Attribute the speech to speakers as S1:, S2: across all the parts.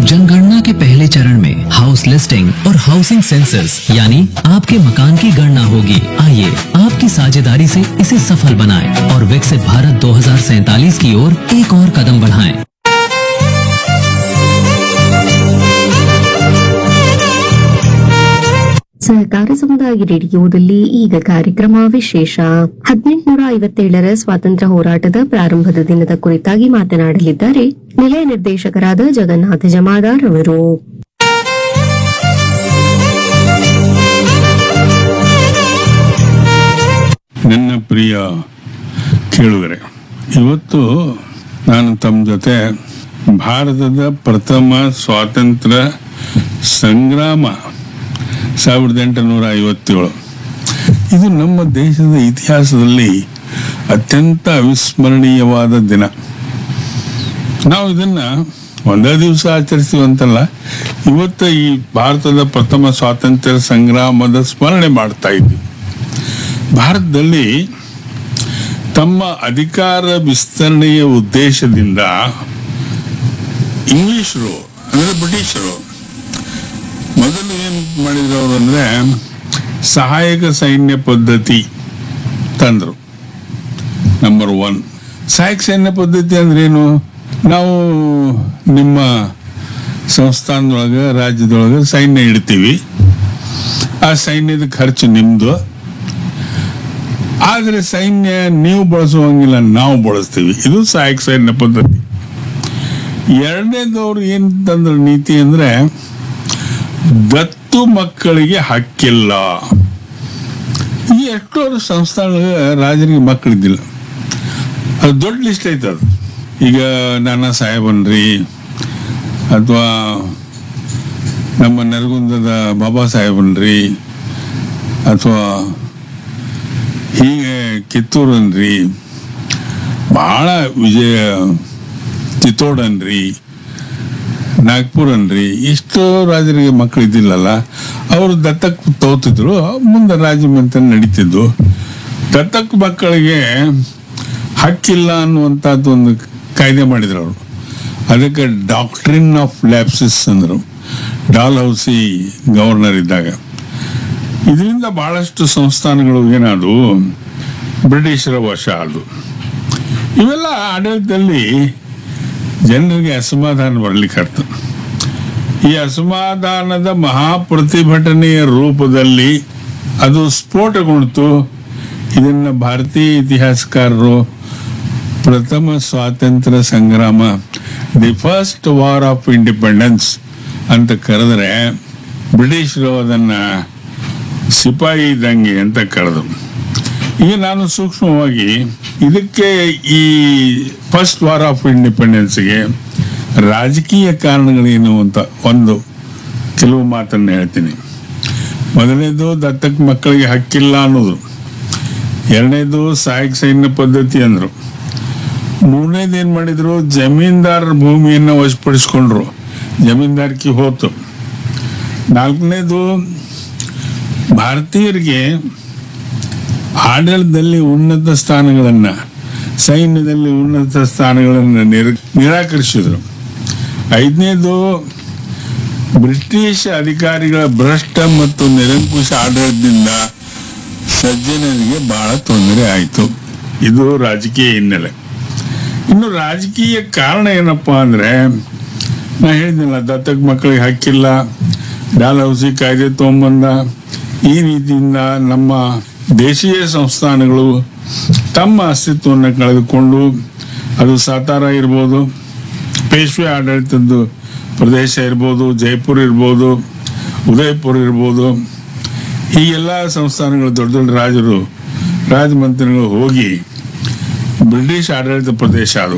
S1: जनगणना के पहले चरण में हाउस लिस्टिंग और हाउसिंग सेंसस यानी आपके मकान की गणना होगी आइए आपकी साझेदारी से इसे सफल बनाएं और विकसित भारत 2047 की ओर एक और कदम बढ़ाएं
S2: ಸಹಕಾರ ಸಮುದಾಯ ರೇಡಿಯೋದಲ್ಲಿ ಈಗ ಕಾರ್ಯಕ್ರಮ ವಿಶೇಷ ಹದಿನೆಂಟುನೂರ ಐವತ್ತೇಳರ ಸ್ವಾತಂತ್ರ್ಯ ಹೋರಾಟದ ಪ್ರಾರಂಭದ ದಿನದ ಕುರಿತಾಗಿ ಮಾತನಾಡಲಿದ್ದಾರೆ ನಿಲಯ ನಿರ್ದೇಶಕರಾದ ಜಗನ್ನಾಥ ಜಮಾದಾರ್ ಅವರು
S3: ನನ್ನ ಪ್ರಿಯ ಕೇಳುಗರೆ ಇವತ್ತು ನಾನು ತಮ್ಮ ಜೊತೆ ಭಾರತದ ಪ್ರಥಮ ಸ್ವಾತಂತ್ರ್ಯ ಸಂಗ್ರಾಮ ಸಾವಿರದ ಎಂಟುನೂರ ಐವತ್ತೇಳು ಇದು ನಮ್ಮ ದೇಶದ ಇತಿಹಾಸದಲ್ಲಿ ಅತ್ಯಂತ ಅವಿಸ್ಮರಣೀಯವಾದ ದಿನ ನಾವು ಇದನ್ನ ಒಂದೇ ದಿವಸ ಆಚರಿಸ್ತೀವಿ ಅಂತಲ್ಲ ಇವತ್ತು ಈ ಭಾರತದ ಪ್ರಥಮ ಸ್ವಾತಂತ್ರ್ಯ ಸಂಗ್ರಾಮದ ಸ್ಮರಣೆ ಮಾಡ್ತಾ ಇದ್ವಿ ಭಾರತದಲ್ಲಿ ತಮ್ಮ ಅಧಿಕಾರ ವಿಸ್ತರಣೆಯ ಉದ್ದೇಶದಿಂದ ಇಂಗ್ಲಿಷರು ಅಂದ್ರೆ ಬ್ರಿಟಿಷರು ಮೊದಲು ಏನ್ ಮಾಡಿದ್ರು ಅವರು ಅಂದ್ರೆ ಸಹಾಯಕ ಸೈನ್ಯ ಪದ್ಧತಿ ತಂದ್ರು ನಂಬರ್ ಒನ್ ಸಹಾಯಕ ಸೈನ್ಯ ಪದ್ಧತಿ ಅಂದ್ರೆ ಏನು ನಾವು ನಿಮ್ಮ ಸಂಸ್ಥಾನದೊಳಗೆ ರಾಜ್ಯದೊಳಗೆ ಸೈನ್ಯ ಇಡ್ತೀವಿ ಆ ಸೈನ್ಯದ ಖರ್ಚು ನಿಮ್ದು ಆದ್ರೆ ಸೈನ್ಯ ನೀವು ಬಳಸುವಂಗಿಲ್ಲ ನಾವು ಬಳಸ್ತೀವಿ ಇದು ಸಹಾಯಕ ಸೈನ್ಯ ಪದ್ಧತಿ ಎರಡನೇದವ್ರು ಏನ್ ತಂದ್ರ ನೀತಿ ಅಂದ್ರೆ ದತ್ತು ಮಕ್ಕಳಿಗೆ ಹಕ್ಕಿಲ್ಲ ಈ ಎಷ್ಟೋ ಸಂಸ್ಥಾನ ರಾಜರಿಗೆ ಮಕ್ಕಳಿದ್ದಿಲ್ಲ ಅದು ದೊಡ್ಡ ಲಿಸ್ಟ್ ಐತೆ ಅದು ಈಗ ನಾನಾ ಸಾಹೇಬನ್ರಿ ಅಥವಾ ನಮ್ಮ ನರಗುಂದದ ಬಾಬಾ ಸಾಹೇಬನ್ರಿ ಅಥವಾ ಹೀಗೆ ಕಿತ್ತೂರನ್ರಿ ಬಹಳ ವಿಜಯ ಚಿತ್ತೋಡನ್ರಿ ನಾಗ್ಪುರನ್ರಿ ಇಷ್ಟು ರಾಜರಿಗೆ ಮಕ್ಕಳು ಇದ್ದಿಲ್ಲಲ್ಲ ಅವರು ದತ್ತಕ್ ತಗೋತಿದ್ರು ಮುಂದೆ ರಾಜಮಂತ್ರ ನಡೀತಿದ್ದು ದತ್ತಕ್ ಮಕ್ಕಳಿಗೆ ಹಕ್ಕಿಲ್ಲ ಅನ್ನುವಂಥದ್ದು ಒಂದು ಕಾಯ್ದೆ ಮಾಡಿದ್ರು ಅವರು ಅದಕ್ಕೆ ಡಾಕ್ಟ್ರಿನ್ ಆಫ್ ಲ್ಯಾಪ್ಸಿಸ್ ಅಂದರು ಡಾಲ್ ಹೌಸಿ ಗವರ್ನರ್ ಇದ್ದಾಗ ಇದರಿಂದ ಬಹಳಷ್ಟು ಸಂಸ್ಥಾನಗಳು ಏನಾದವು ಬ್ರಿಟಿಷರ ವಶ ಅದು ಇವೆಲ್ಲ ಆಡಳಿತದಲ್ಲಿ ಜನರಿಗೆ ಅಸಮಾಧಾನ ಬರ್ಲಿಕ್ಕೆ ಈ ಅಸಮಾಧಾನದ ಮಹಾಪ್ರತಿಭಟನೆಯ ರೂಪದಲ್ಲಿ ಅದು ಸ್ಫೋಟಗೊಂಡಿತು ಇದನ್ನ ಭಾರತೀಯ ಇತಿಹಾಸಕಾರರು ಪ್ರಥಮ ಸ್ವಾತಂತ್ರ್ಯ ಸಂಗ್ರಾಮ the first war of independence ಅಂತ ಕರೆದ್ರೆ ಬ್ರಿಟಿಷರು ಅದನ್ನ ಸಿಪಾಯಿ ದಂಗೆ ಅಂತ ಕರೆದು ಈಗ ನಾನು ಸೂಕ್ಷ್ಮವಾಗಿ ಇದಕ್ಕೆ ಈ ಫಸ್ಟ್ ವಾರ್ ಆಫ್ ಇಂಡಿಪೆಂಡೆನ್ಸ್ಗೆ ರಾಜಕೀಯ ಕಾರಣಗಳೇನು ಅಂತ ಒಂದು ಕೆಲವು ಮಾತನ್ನು ಹೇಳ್ತೀನಿ ಮೊದಲನೇದು ದತ್ತಕ್ ಮಕ್ಕಳಿಗೆ ಹಕ್ಕಿಲ್ಲ ಅನ್ನೋದು ಎರಡನೇದು ಸಹಾಯಕ ಸೈನ್ಯ ಪದ್ಧತಿ ಅಂದ್ರು ಮೂರನೇದು ಏನ್ ಮಾಡಿದ್ರು ಜಮೀನ್ದಾರರ ಭೂಮಿಯನ್ನ ವಶಪಡಿಸ್ಕೊಂಡ್ರು ಜಮೀನ್ದಾರಿಕೆ ಹೋತು ನಾಲ್ಕನೇದು ಭಾರತೀಯರಿಗೆ ಆಡಳಿತದಲ್ಲಿ ಉನ್ನತ ಸ್ಥಾನಗಳನ್ನ ಸೈನ್ಯದಲ್ಲಿ ಉನ್ನತ ಸ್ಥಾನಗಳನ್ನು ನಿರ ನಿರಾಕರಿಸಿದ್ರು ಐದನೇದು ಬ್ರಿಟಿಷ್ ಅಧಿಕಾರಿಗಳ ಭ್ರಷ್ಟ ಮತ್ತು ನಿರಂಕುಶ ಆಡಳಿತದಿಂದ ಸಜ್ಜನರಿಗೆ ಬಹಳ ತೊಂದರೆ ಆಯಿತು ಇದು ರಾಜಕೀಯ ಹಿನ್ನೆಲೆ ಇನ್ನು ರಾಜಕೀಯ ಕಾರಣ ಏನಪ್ಪಾ ಅಂದ್ರೆ ನಾ ಹೇಳಿದ್ನಲ್ಲ ದತ್ತಕ್ ಮಕ್ಕಳಿಗೆ ಹಕ್ಕಿಲ್ಲ ಡಾಲ್ ಹೌಸಿ ಕಾಯ್ದೆ ತಗೊಂಬಂದ ಈ ರೀತಿಯಿಂದ ನಮ್ಮ ದೇಶೀಯ ಸಂಸ್ಥಾನಗಳು ತಮ್ಮ ಅಸ್ತಿತ್ವವನ್ನು ಕಳೆದುಕೊಂಡು ಅದು ಸಾತಾರ ಇರ್ಬೋದು ಪೇಶ್ವೆ ಆಡಳಿತದ್ದು ಪ್ರದೇಶ ಇರ್ಬೋದು ಜೈಪುರ್ ಇರ್ಬೋದು ಉದಯಪುರ ಇರ್ಬೋದು ಹೀಗೆಲ್ಲ ಸಂಸ್ಥಾನಗಳು ದೊಡ್ಡ ದೊಡ್ಡ ರಾಜರು ರಾಜಮಂತ್ರಿಗಳು ಹೋಗಿ ಬ್ರಿಟಿಷ್ ಆಡಳಿತ ಪ್ರದೇಶ ಅದು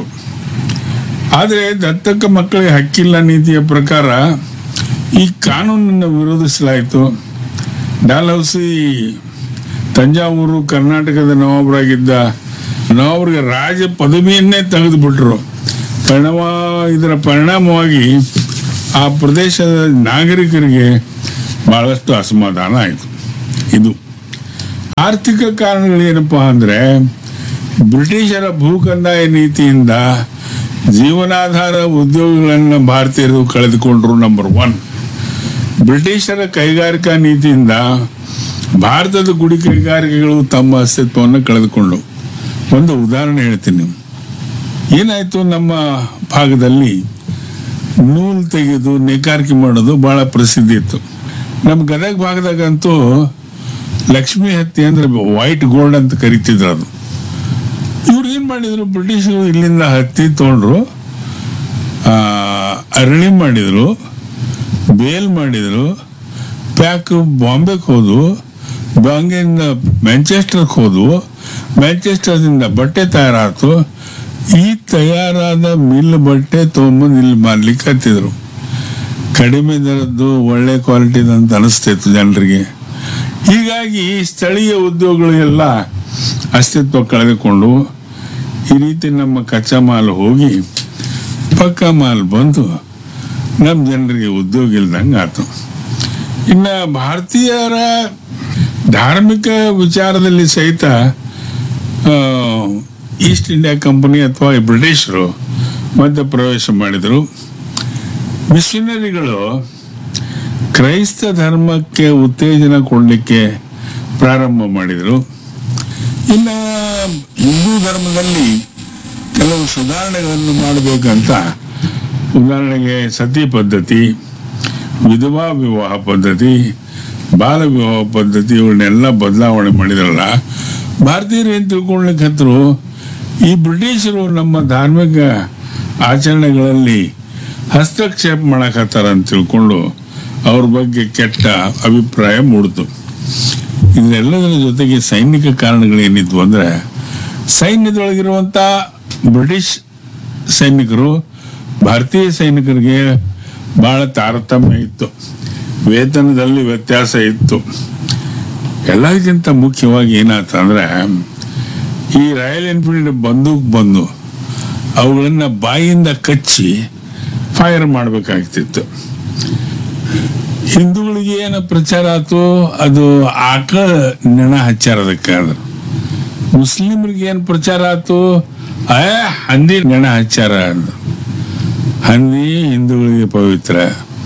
S3: ಆದರೆ ದತ್ತಕ ಮಕ್ಕಳಿಗೆ ಹಕ್ಕಿಲ್ಲ ನೀತಿಯ ಪ್ರಕಾರ ಈ ಕಾನೂನನ್ನು ವಿರೋಧಿಸಲಾಯಿತು ಡಾಲ್ಹೌಸಿ ತಂಜಾವೂರು ಕರ್ನಾಟಕದ ನವಾಬರಾಗಿದ್ದ ನವಾಬರಿಗೆ ರಾಜ ಪದವಿಯನ್ನೇ ತೆಗೆದುಬಿಟ್ರು ಪರಿಣಾಮ ಇದರ ಪರಿಣಾಮವಾಗಿ ಆ ಪ್ರದೇಶದ ನಾಗರಿಕರಿಗೆ ಬಹಳಷ್ಟು ಅಸಮಾಧಾನ ಆಯಿತು ಇದು ಆರ್ಥಿಕ ಕಾರಣಗಳೇನಪ್ಪಾ ಅಂದ್ರೆ ಬ್ರಿಟಿಷರ ಭೂಕಂದಾಯ ನೀತಿಯಿಂದ ಜೀವನಾಧಾರ ಉದ್ಯೋಗಗಳನ್ನು ಭಾರತೀಯರು ಕಳೆದುಕೊಂಡ್ರು ನಂಬರ್ ಒನ್ ಬ್ರಿಟಿಷರ ಕೈಗಾರಿಕಾ ನೀತಿಯಿಂದ ಭಾರತದ ಗುಡಿ ಕೈಗಾರಿಕೆಗಳು ತಮ್ಮ ಅಸ್ತಿತ್ವವನ್ನು ಕಳೆದುಕೊಂಡು ಒಂದು ಉದಾಹರಣೆ ಹೇಳ್ತೀನಿ ಏನಾಯ್ತು ನಮ್ಮ ಭಾಗದಲ್ಲಿ ನೂಲು ತೆಗೆದು ನೇಕಾರಿಕೆ ಮಾಡೋದು ಬಹಳ ಪ್ರಸಿದ್ಧಿ ಇತ್ತು ನಮ್ಮ ಗದಗ ಭಾಗದಾಗಂತೂ ಲಕ್ಷ್ಮಿ ಹತ್ತಿ ಅಂದ್ರೆ ವೈಟ್ ಗೋಲ್ಡ್ ಅಂತ ಕರಿತಿದ್ರು ಅದು ಇವ್ರು ಏನ್ ಮಾಡಿದ್ರು ಬ್ರಿಟಿಷರು ಇಲ್ಲಿಂದ ಹತ್ತಿ ತಗೊಂಡ್ರು ಆ, ಅರಳಿ ಮಾಡಿದ್ರು ಬೇಲ್ ಮಾಡಿದ್ರು ಪ್ಯಾಕ್ ಬಾಂಬೆಗೆ ಹೋದ್ವು ಬಾಂಬೆಯಿಂದ ಮ್ಯಾಂಚೆಸ್ಟರ್ಗೆ ಹೋದ್ವು ಮ್ಯಾಂಚೆಸ್ಟರ್ದಿಂದ ಬಟ್ಟೆ ತಯಾರಾಯ್ತು ಈ ತಯಾರಾದ ಮಿಲ್ ಬಟ್ಟೆ ತೊಗೊಂಬಂದು ಇಲ್ಲಿ ಮಾರ್ಲಿಕ್ಕೆ ಹತ್ತಿದ್ರು ಕಡಿಮೆ ದರದ್ದು ಒಳ್ಳೆ ಕ್ವಾಲಿಟಿದ ಅಂತ ಅನಿಸ್ತಿತ್ತು ಜನರಿಗೆ ಹೀಗಾಗಿ ಸ್ಥಳೀಯ ಉದ್ಯೋಗಗಳು ಎಲ್ಲ ಅಸ್ತಿತ್ವ ಕಳೆದುಕೊಂಡು ಈ ರೀತಿ ನಮ್ಮ ಕಚ್ಚಾ ಮಾಲ್ ಹೋಗಿ ಪಕ್ಕ ಮಾಲ್ ಬಂದು ನಮ್ಮ ಜನರಿಗೆ ಉದ್ಯೋಗ ಇಲ್ದಂಗೆ ಆಯ್ತು ಇನ್ನು ಭಾರತೀಯರ ಧಾರ್ಮಿಕ ವಿಚಾರದಲ್ಲಿ ಸಹಿತ ಆ, ಈಸ್ಟ್ ಇಂಡಿಯಾ ಕಂಪನಿ ಅಥವಾ ಈ ಬ್ರಿಟಿಷರು ಮಧ್ಯ ಪ್ರವೇಶ ಮಾಡಿದರು ಮಿಷನರಿಗಳು ಕ್ರೈಸ್ತ ಧರ್ಮಕ್ಕೆ ಉತ್ತೇಜನ ಕೊಡಲಿಕ್ಕೆ ಪ್ರಾರಂಭ ಮಾಡಿದರು ಇನ್ನು ಹಿಂದೂ ಧರ್ಮದಲ್ಲಿ ಕೆಲವು ಸುಧಾರಣೆಗಳನ್ನು ಮಾಡಬೇಕಂತ ಉದಾಹರಣೆಗೆ ಸತಿ ಪದ್ಧತಿ ವಿಧವಾ ವಿವಾಹ ಪದ್ಧತಿ ಬಾಲ ವಿವಾಹ ಪದ್ಧತಿ ಇವನ್ನೆಲ್ಲ ಬದಲಾವಣೆ ಮಾಡಿದ್ರಲ್ಲ ಭಾರತೀಯರು ಏನು ತಿಳ್ಕೊಳ್ಲಿಕ್ಕೆ ಹತ್ರು ಈ ಬ್ರಿಟಿಷರು ನಮ್ಮ ಧಾರ್ಮಿಕ ಆಚರಣೆಗಳಲ್ಲಿ ಹಸ್ತಕ್ಷೇಪ ಮಾಡಕತ್ತಾರ ಅಂತ ತಿಳ್ಕೊಂಡು ಅವ್ರ ಬಗ್ಗೆ ಕೆಟ್ಟ ಅಭಿಪ್ರಾಯ ಮೂಡಿತು ಇದೆಲ್ಲದರ ಜೊತೆಗೆ ಸೈನಿಕ ಕಾರಣಗಳೇನಿದ್ವು ಅಂದ್ರೆ ಸೈನ್ಯದೊಳಗಿರುವಂತ ಬ್ರಿಟಿಷ್ ಸೈನಿಕರು ಭಾರತೀಯ ಸೈನಿಕರಿಗೆ ಬಹಳ ತಾರತಮ್ಯ ಇತ್ತು ವೇತನದಲ್ಲಿ ವ್ಯತ್ಯಾಸ ಇತ್ತು ಎಲ್ಲದಕ್ಕಿಂತ ಮುಖ್ಯವಾಗಿ ಏನಾಯ್ತು ಅಂದ್ರೆ ಈ ರಾಯಲ್ ಎನ್ಫೀಲ್ಡ್ ಬಂದೂಕ್ ಬಂದು ಅವುಗಳನ್ನ ಬಾಯಿಯಿಂದ ಕಚ್ಚಿ ಫೈರ್ ಮಾಡಬೇಕಾಗ್ತಿತ್ತು ಹಿಂದೂಗಳಿಗೆ ಏನು ಪ್ರಚಾರ ಆಯ್ತು ಅದು ಆಕಳ ನೆಣ ಹಚ್ಚಾರ ಅದಕ್ಕೆ ಅದು ಮುಸ್ಲಿಮರಿಗೆ ಏನು ಪ್ರಚಾರ ಆಯ್ತು ಆ ಹಂದಿ ನೆಣ ಹಚ್ಚಾರ ಅಂದ್ರು. ಹಂದಿ ಹಿಂದೂಗಳಿಗೆ ಪವಿತ್ರ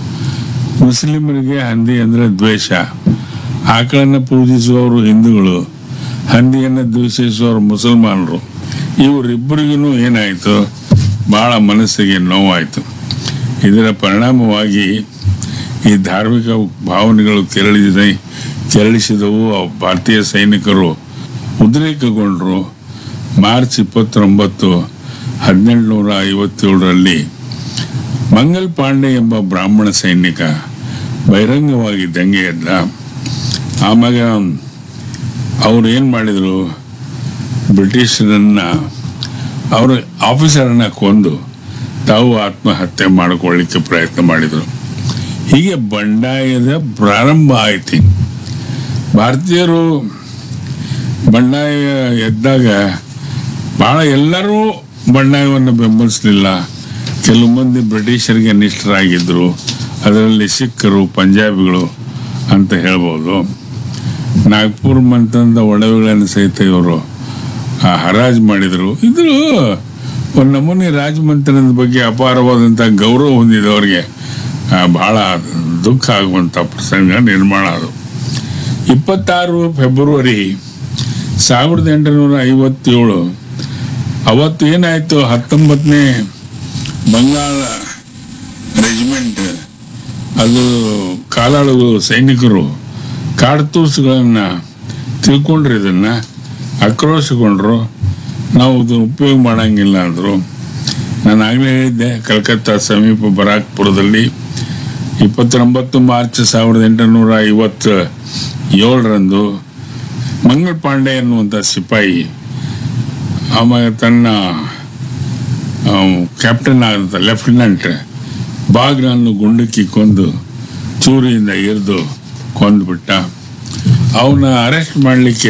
S3: ಮುಸ್ಲಿಮರಿಗೆ ಹಂದಿ ಅಂದ್ರೆ ದ್ವೇಷ ಆಕಳನ್ನ ಪೂಜಿಸುವವರು ಹಿಂದೂಗಳು ಹಂದಿಯನ್ನ ದ್ವೇಷಿಸುವವರು ಮುಸಲ್ಮಾನರು ಇವರಿಬ್ಬರಿಗೂ ಏನಾಯ್ತು ಬಹಳ ಮನಸ್ಸಿಗೆ ನೋವಾಯ್ತು ಇದರ ಪರಿಣಾಮವಾಗಿ ಈ ಧಾರ್ಮಿಕ ಭಾವನೆಗಳು ಕೆರಳಿದ ಕೆರಳಿಸಿದವು ಆ ಭಾರತೀಯ ಸೈನಿಕರು ಉದ್ರೇಕಗೊಂಡರು ಮಾರ್ಚ್ ಇಪ್ಪತ್ತೊಂಬತ್ತು ಹದಿನೆಂಟುನೂರ ಐವತ್ತೇಳರಲ್ಲಿ ಮಂಗಲ್ ಪಾಂಡೆ ಎಂಬ ಬ್ರಾಹ್ಮಣ ಸೈನಿಕ ಬಹಿರಂಗವಾಗಿ ದಂಗೆ ಎದ್ದ ಆಮ್ಯಾಗ ಅವ್ರು ಏನು ಮಾಡಿದರು ಬ್ರಿಟಿಷರನ್ನ ಅವರ ಆಫೀಸರನ್ನ ಕೊಂದು ತಾವು ಆತ್ಮಹತ್ಯೆ ಮಾಡಿಕೊಳ್ಳಿಕ್ಕೆ ಪ್ರಯತ್ನ ಮಾಡಿದರು ಹೀಗೆ ಬಂಡಾಯದ ಪ್ರಾರಂಭ ಆಯ್ತು ಭಾರತೀಯರು ಬಂಡಾಯ ಎದ್ದಾಗ ಬಹಳ ಎಲ್ಲರೂ ಬಂಡಾಯವನ್ನು ಬೆಂಬಲಿಸಲಿಲ್ಲ ಕೆಲವು ಮಂದಿ ಬ್ರಿಟಿಷರಿಗೆ ನಿಷ್ಠರಾಗಿದ್ದರು ಅದರಲ್ಲಿ ಸಿಖ್ಖರು ಪಂಜಾಬಿಗಳು ಅಂತ ಹೇಳ್ಬೋದು ನಾಗ್ಪುರ್ ಮಂತಂದ ಒಡವೆಗಳನ್ನು ಸಹಿತ ಇವರು ಆ, ಹರಾಜು ಮಾಡಿದರು ಇದು ಒಂದು ನಮೂನಿ ರಾಜಮಂತ್ರದ ಬಗ್ಗೆ ಅಪಾರವಾದಂಥ ಗೌರವ ಹೊಂದಿದವರಿಗೆ ಆ, ಬಹಳ ದುಃಖ ಆಗುವಂಥ ಪ್ರಸಂಗ ನಿರ್ಮಾಣ ಅದು ಇಪ್ಪತ್ತಾರು ಫೆಬ್ರವರಿ ಸಾವಿರದ ಎಂಟುನೂರ ಐವತ್ತೇಳು ಅವತ್ತು ಏನಾಯಿತು ಹತ್ತೊಂಬತ್ತನೇ ಬಂಗಾಳ ರೆಜಿಮೆಂಟ್ ಅದು ಕಾಲಾಳುಗಳು ಸೈನಿಕರು ಕಾಡ್ತೂಸುಗಳನ್ನು ತಿಳ್ಕೊಂಡ್ರು ಇದನ್ನು ಆಕ್ರೋಶಗೊಂಡ್ರು ನಾವು ಇದನ್ನು ಉಪಯೋಗ ಮಾಡಂಗಿಲ್ಲ ಅಂದರು ನಾನು ಆಗಲೇ ಹೇಳಿದ್ದೆ ಕಲ್ಕತ್ತಾ ಸಮೀಪ ಬರಾಕ್ಪುರದಲ್ಲಿ ಇಪ್ಪತ್ತೊಂಬತ್ತು ಮಾರ್ಚ್ ಸಾವಿರದ ಎಂಟುನೂರ ಐವತ್ತ ಏಳರಂದು ಮಂಗಳ್ ಪಾಂಡೆ ಎನ್ನುವಂಥ ಸಿಪಾಯಿ ಆಮೇಲೆ ತನ್ನ ಕ್ಯಾಪ್ಟನ್ ಆದಂಥ ಲೆಫ್ಟಿನೆಂಟ್ ಬಾಗ್ನನ್ನು ಗುಂಡಕ್ಕಿ ಕೊಂದು ಚೂರಿಯಿಂದ ಎರಿದು ಕೊಂದುಬಿಟ್ಟ ಅವನ ಅರೆಸ್ಟ್ ಮಾಡಲಿಕ್ಕೆ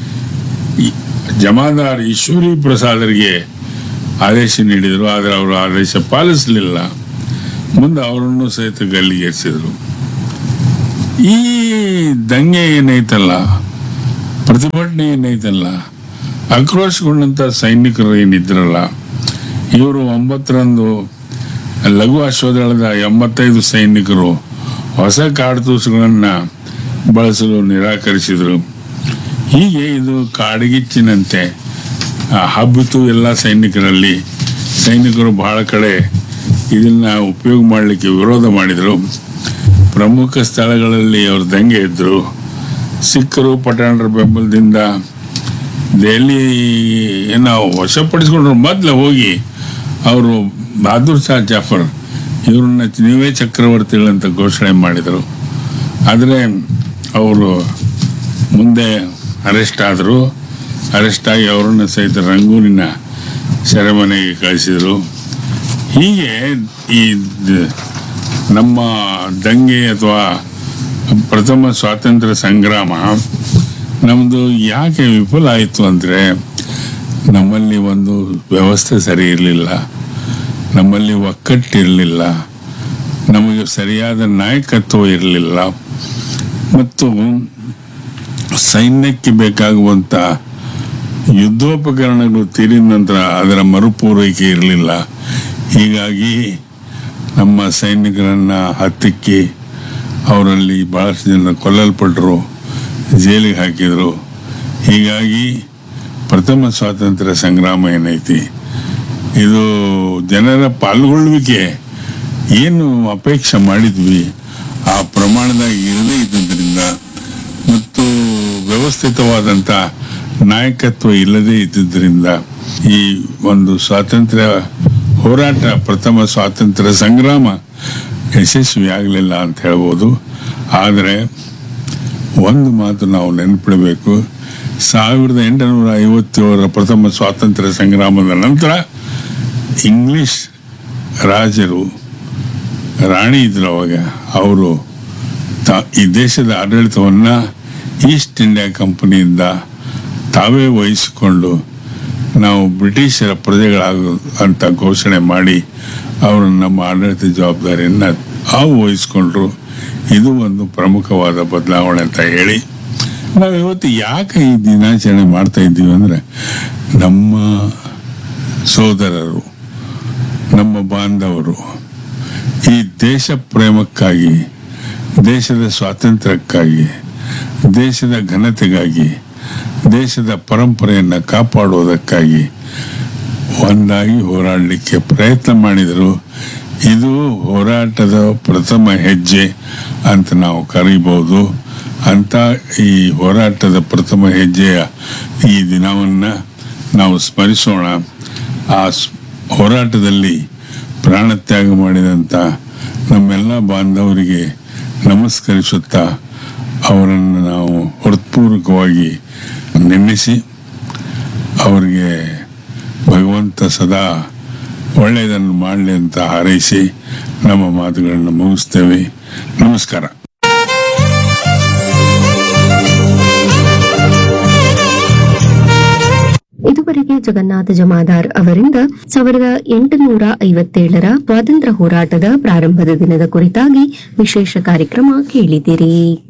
S3: ಜಮಾದಾರ್ ಈಶ್ವರಿ ಪ್ರಸಾದರಿಗೆ ಆದೇಶ ನೀಡಿದರು ಆದರೆ ಅವರು ಆದೇಶ ಪಾಲಿಸಲಿಲ್ಲ ಮುಂದೆ ಅವರನ್ನು ಸಹಿತ ಗಲ್ಲಿಗೇರಿಸಿದರು ಈ ದಂಗೆ ಏನೈತಲ್ಲ ಪ್ರತಿಭಟನೆ ಏನೈತಲ್ಲ ಆಕ್ರೋಶಗೊಂಡಂಥ ಸೈನಿಕರು ಏನಿದ್ರಲ್ಲ ಇವರು ಒಂಬತ್ತರಂದು ಲಘು ಅಶ್ವದಳದ ಎಂಬತ್ತೈದು ಸೈನಿಕರು ಹೊಸ ಕಾಡ್ತೂಸುಗಳನ್ನು ಬಳಸಲು ನಿರಾಕರಿಸಿದರು ಹೀಗೆ ಇದು ಕಾಡ್ಗಿಚ್ಚಿನಂತೆ ಆ, ಹಬ್ಬಿತು ಎಲ್ಲ ಸೈನಿಕರಲ್ಲಿ ಸೈನಿಕರು ಬಹಳ ಕಡೆ ಇದನ್ನ ಉಪಯೋಗ ಮಾಡಲಿಕ್ಕೆ ವಿರೋಧ ಮಾಡಿದರು ಪ್ರಮುಖ ಸ್ಥಳಗಳಲ್ಲಿ ಅವರು ದಂಗೆ ಇದ್ದರು ಸಿಖ್ಖರು ಪಠಾಣರ ಬೆಂಬಲದಿಂದ ದೆಹಲಿಯನ್ನು ವಶಪಡಿಸ್ಕೊಂಡ್ರು ಮೊದಲು ಹೋಗಿ ಅವರು ಬಹದ್ದೂರ್ ಶಾ ಜಾಫರ್ ಇವ್ರನ್ನ ನೀವೇ ಚಕ್ರವರ್ತಿಗಳಂತ ಘೋಷಣೆ ಮಾಡಿದರು ಆದರೆ ಅವರು ಮುಂದೆ ಅರೆಸ್ಟ್ ಆದರು ಅರೆಸ್ಟ್ ಆಗಿ ಅವರನ್ನು ಸಹಿತ ರಂಗೂರಿನ ಸೆರೆಮನೆಗೆ ಕಳಿಸಿದರು ಹೀಗೆ ಈ ದ- ನಮ್ಮ ದಂಗೆ ಅಥವಾ ಪ್ರಥಮ ಸ್ವಾತಂತ್ರ್ಯ ಸಂಗ್ರಾಮ ನಮ್ಮದು ಯಾಕೆ ವಿಫಲ ಆಯಿತು ಅಂದರೆ ನಮ್ಮಲ್ಲಿ ಒಂದು ವ್ಯವಸ್ಥೆ ಸರಿ ಇರಲಿಲ್ಲ ನಮ್ಮಲ್ಲಿ ಒಕ್ಕಟ್ಟಿರಲಿಲ್ಲ ನಮಗೆ ಸರಿಯಾದ ನಾಯಕತ್ವ ಇರಲಿಲ್ಲ ಮತ್ತು ಸೈನ್ಯಕ್ಕೆ ಬೇಕಾಗುವಂಥ ಯುದ್ಧೋಪಕರಣಗಳು ತೀರಿದ ನಂತರ ಅದರ ಮರುಪೂರೈಕೆ ಇರಲಿಲ್ಲ ಹೀಗಾಗಿ ನಮ್ಮ ಸೈನಿಕರನ್ನು ಹತ್ತಿಕ್ಕಿ ಅವರಲ್ಲಿ ಭಾಳಷ್ಟು ಜನ ಕೊಲ್ಲಲ್ಪಟ್ಟರು ಜೈಲಿಗೆ ಹಾಕಿದರು ಹೀಗಾಗಿ ಪ್ರಥಮ ಸ್ವಾತಂತ್ರ್ಯ ಸಂಗ್ರಾಮ ಏನೈತಿ ಇದು ಜನರ ಪಾಲ್ಗೊಳ್ಳುವಿಕೆ ಏನು ಅಪೇಕ್ಷೆ ಮಾಡಿದ್ವಿ ಆ ಪ್ರಮಾಣದಾಗ ಇರದೇ ಇದ್ದುದರಿಂದ ಮತ್ತು ವ್ಯವಸ್ಥಿತವಾದಂಥ ನಾಯಕತ್ವ ಇಲ್ಲದೇ ಇದ್ದುದರಿಂದ ಈ ಒಂದು ಸ್ವಾತಂತ್ರ್ಯ ಹೋರಾಟ ಪ್ರಥಮ ಸ್ವಾತಂತ್ರ್ಯ ಸಂಗ್ರಾಮ ಯಶಸ್ವಿ ಆಗಲಿಲ್ಲ ಅಂತ ಹೇಳ್ಬೋದು ಆದರೆ ಒಂದು ಮಾತು ನಾವು ನೆನಪಿಡಬೇಕು ಸಾವಿರದ ಎಂಟುನೂರ ಐವತ್ತೇಳರ ಪ್ರಥಮ ಸ್ವಾತಂತ್ರ್ಯ ಸಂಗ್ರಾಮದ ನಂತರ ಇಂಗ್ಲಿಷ್ ರಾಜರು ರಾಣಿ ಇದ್ರು ಅವಾಗ ಅವರು ತ ಈ ದೇಶದ ಆಡಳಿತವನ್ನು ಈಸ್ಟ್ ಇಂಡಿಯಾ ಕಂಪನಿಯಿಂದ ತಾವೇ ವಹಿಸಿಕೊಂಡು ನಾವು ಬ್ರಿಟಿಷರ ಪ್ರಜೆಗಳಾಗ ಅಂತ ಘೋಷಣೆ ಮಾಡಿ ಅವರು ನಮ್ಮ ಆಡಳಿತ ಜವಾಬ್ದಾರಿಯನ್ನು ತಾವು ವಹಿಸ್ಕೊಂಡ್ರು ಇದು ಒಂದು ಪ್ರಮುಖವಾದ ಬದಲಾವಣೆ ಅಂತ ಹೇಳಿ ನಾವು ಇವತ್ತು ಯಾಕೆ ಈ ದಿನಾಚರಣೆ ಮಾಡ್ತಾ ಇದ್ದೀವಿ ಅಂದರೆ ನಮ್ಮ ಸೋದರರು ನಮ್ಮ ಬಾಂಧವರು ಈ ದೇಶ ಪ್ರೇಮಕ್ಕಾಗಿ ದೇಶದ ಸ್ವಾತಂತ್ರ್ಯಕ್ಕಾಗಿ ದೇಶದ ಘನತೆಗಾಗಿ ದೇಶದ ಪರಂಪರೆಯನ್ನು ಕಾಪಾಡುವುದಕ್ಕಾಗಿ ಒಂದಾಗಿ ಹೋರಾಡಲಿಕ್ಕೆ ಪ್ರಯತ್ನ ಮಾಡಿದರು ಇದು ಹೋರಾಟದ ಪ್ರಥಮ ಹೆಜ್ಜೆ ಅಂತ ನಾವು ಕರೀಬಹುದು ಅಂತ ಈ ಹೋರಾಟದ ಪ್ರಥಮ ಹೆಜ್ಜೆಯ ಈ ದಿನವನ್ನು ನಾವು ಸ್ಮರಿಸೋಣ ಆ ಸ್- ಹೋರಾಟದಲ್ಲಿ ಪ್ರಾಣತ್ಯಾಗ ಮಾಡಿದಂಥ ನಮ್ಮೆಲ್ಲ ಬಾಂಧವರಿಗೆ ನಮಸ್ಕರಿಸುತ್ತಾ ಅವರನ್ನು ನಾವು ಹೃತ್ಪೂರ್ವಕವಾಗಿ ನೆನೆಸಿ ಅವರಿಗೆ ಭಗವಂತ ಸದಾ ಒಳ್ಳೆಯದನ್ನು ಮಾಡಲಿ ಅಂತ ಹಾರೈಸಿ ನಮ್ಮ ಮಾತುಗಳನ್ನು ಮುಗಿಸ್ತೇವೆ ನಮಸ್ಕಾರ
S2: ಇದುವರೆಗೆ ಜಗನ್ನಾಥ ಜಮಾದಾರ್ ಅವರಿಂದ ಸಾವಿರದ ಎಂಟುನೂರ ಐವತ್ತೇಳರ ಸ್ವಾತಂತ್ರ್ಯ ಹೋರಾಟದ ಪ್ರಾರಂಭದ ದಿನದ ಕುರಿತಾಗಿ ವಿಶೇಷ ಕಾರ್ಯಕ್ರಮ ಕೇಳಿದಿರಿ